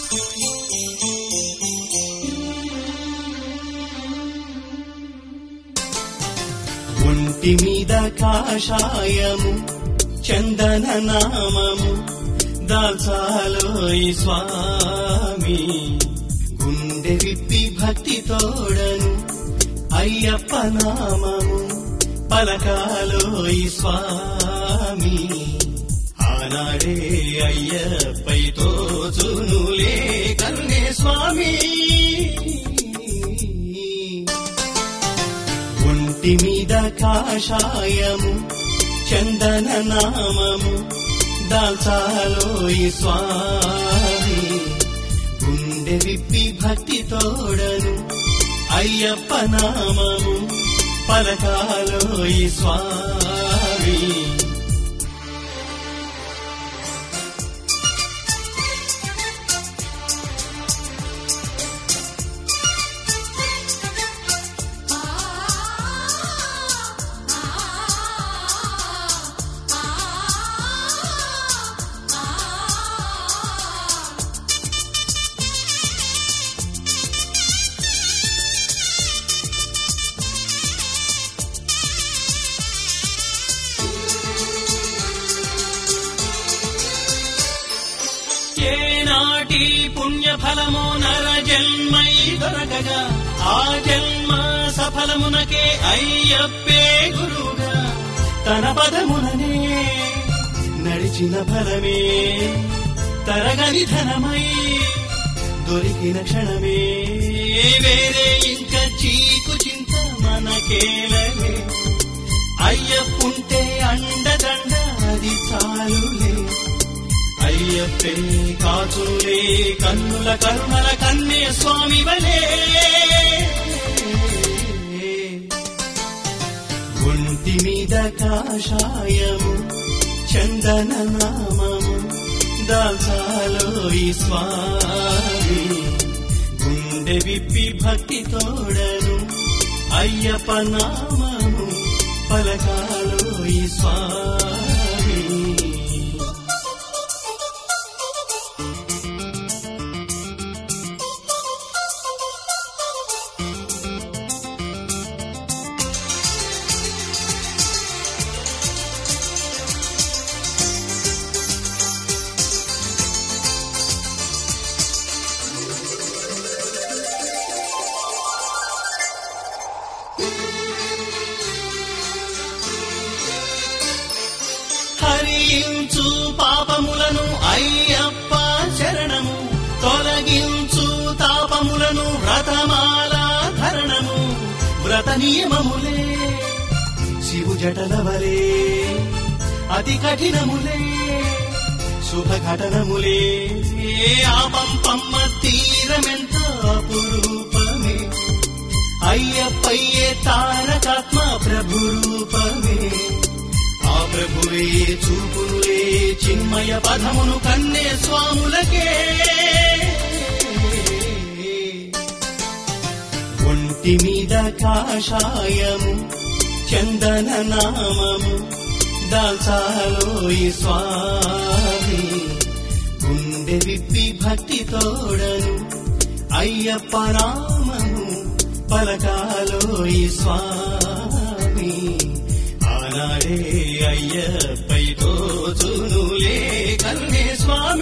ఒంటి మీద కాషాయము చందన నామము దాల్చాలోయి స్వామి గుండె విప్పి భక్తి తోడను అయ్యప్ప నామము పలకాలోయి స్వామి ఆనాడే అయ్యప్పై తోచునులే కన్నే స్వామి ఒంటి మీద కాషాయము చందన నామము దాల్చాలోయి స్వామి గుండె విప్పి భక్తి తోడను అయ్యప్ప నామము పలకాలోయి స్వామి ఏనాటి పుణ్య ఫలము నర జన్మై దొరకగా ఆ జన్మ సఫలమునకే అయ్యప్పే గురుగా తన పదముననే నడిచిన ఫలమే తరగని ధనమై దొరికిన క్షణమే వేరే ఇంకా చీకు చింత మనకేలలే అయ్యప్పుంటే అండదండ అది చాలులే అయ్యప్పే కాచులే కన్నుల కరుణల కన్నే స్వామి వలే ఒంటి మీద కాషాయము చందన నామము దాల్చాలోయి స్వామి గుండె విప్పి భక్తి తోడను అయ్యప్ప నామము పలకాలోయి స్వామి హరించు పాపములను అయ్యప్ప శరణము తొలగించు తాపములను వ్రతమాల ధరణము వ్రత నియమములే శివు జటలవలే అతి కఠినములే శుభ ఘటనములే ఆ పంపమ్మ తీరమెంత అపురూపమే అయ్యప్పయ్యే తారకాత్మ ప్రభు రూపమే ఆ ప్రభువే చూపునులే చిన్మయ పదమును కన్నే స్వాములకే ఒంటి మీద కాషాయము చందన నామము దాల్చాలోయి స్వామి గుండె విప్పి భక్తి తోడను అయ్యప్ప నామము పలకాలోయి స్వామి ఆనాడే అయ్యప్పై తోచునులే కన్నే స్వామి